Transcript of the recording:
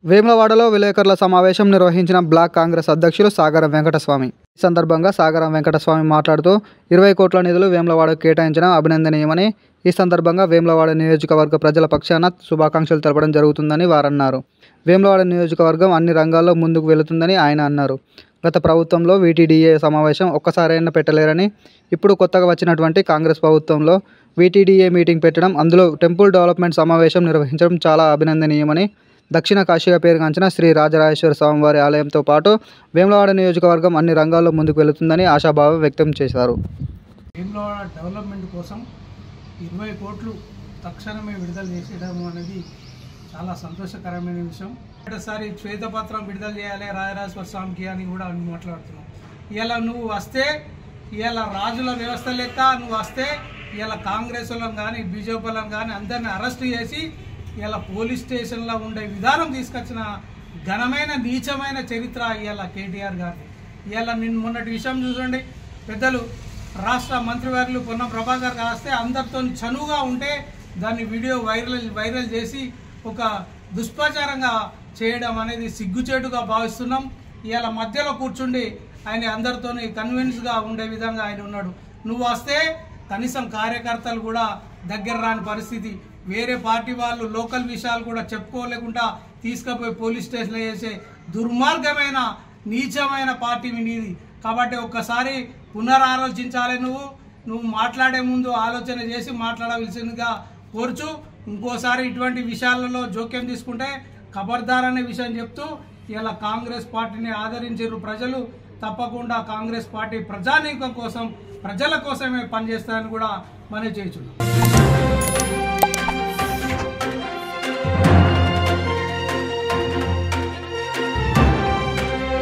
వేములవాడలో విలేకరుల సమావేశం నిర్వహించిన బ్లాక్ కాంగ్రెస్ అధ్యక్షులు సాగరం వెంకటస్వామి ఈ సందర్భంగా సాగరం వెంకటస్వామి మాట్లాడుతూ ఇరవై కోట్ల నిధులు వేములవాడకు కేటాయించడం అభినందనీయమని ఈ సందర్భంగా వేములవాడ నియోజకవర్గ ప్రజల పక్షాన శుభాకాంక్షలు తెలపడం జరుగుతుందని వారన్నారు వేములవాడ నియోజకవర్గం అన్ని రంగాల్లో ముందుకు వెళుతుందని ఆయన అన్నారు గత ప్రభుత్వంలో వీటీడీఏ సమావేశం ఒక్కసారైనా పెట్టలేరని ఇప్పుడు కొత్తగా వచ్చినటువంటి కాంగ్రెస్ ప్రభుత్వంలో వీటీడీఏ మీటింగ్ పెట్టడం అందులో టెంపుల్ డెవలప్మెంట్ సమావేశం నిర్వహించడం చాలా అభినందనీయమని దక్షిణ కాశీగా పేరుగాంచిన శ్రీ రాజరాజేశ్వర స్వామివారి ఆలయంతో పాటు వేములవాడ నియోజకవర్గం అన్ని రంగాల్లో ముందుకు వెళుతుందని ఆశాభావం వ్యక్తం చేశారు వేములవాడ డెవలప్మెంట్ కోసం ఇరవై కోట్లు తక్షణమే విడుదల చేసేయడం అనేది చాలా సంతోషకరమైన విషయం ఒకసారి శ్వేతపత్రం విడుదల చేయాలి రాజరాజేశ్వర స్వామికి అని కూడా అని మాట్లాడుతున్నాం ఇలా నువ్వు వస్తే ఇలా రాజుల వ్యవస్థ లెక్క నువ్వు వస్తే ఇలా కాంగ్రెస్ వాళ్ళని కానీ బీజేపీ వాళ్ళని కానీ అందరిని అరెస్ట్ చేసి ఇలా పోలీస్ స్టేషన్లో ఉండే విధానం తీసుకొచ్చిన ఘనమైన నీచమైన చరిత్ర ఇవాళ కేటీఆర్ గారిది ఇవాళ నిన్న మొన్నటి విషయం చూడండి పెద్దలు రాష్ట్ర మంత్రివర్యులు పొన్న ప్రభాకర్ రాస్తే అందరితో చనువుగా ఉంటే దాన్ని వీడియో వైరల్ వైరల్ చేసి ఒక దుష్ప్రచారంగా చేయడం అనేది సిగ్గుచేటుగా భావిస్తున్నాం ఇవాళ మధ్యలో కూర్చుండి ఆయన అందరితోని కన్విన్స్గా ఉండే విధంగా ఆయన ఉన్నాడు నువ్వు వస్తే కనీసం కార్యకర్తలు కూడా దగ్గర రాని పరిస్థితి వేరే పార్టీ వాళ్ళు లోకల్ విషయాలు కూడా చెప్పుకోలేకుండా తీసుకుపోయి పోలీస్ స్టేషన్లో చేసే దుర్మార్గమైన నీచమైన పార్టీ నీది కాబట్టి ఒక్కసారి పునరాలోచించాలి నువ్వు నువ్వు మాట్లాడే ముందు ఆలోచన చేసి మాట్లాడవలసిందిగా కోరుచు ఇంకోసారి ఇటువంటి విషయాలలో జోక్యం తీసుకుంటే ఖబర్దార్ అనే విషయం చెప్తూ ఇలా కాంగ్రెస్ పార్టీని ఆదరించారు ప్రజలు తప్పకుండా కాంగ్రెస్ పార్టీ ప్రజానీకం కోసం ప్రజల కోసమే పనిచేస్తారని కూడా మనం చేస్తున్నాం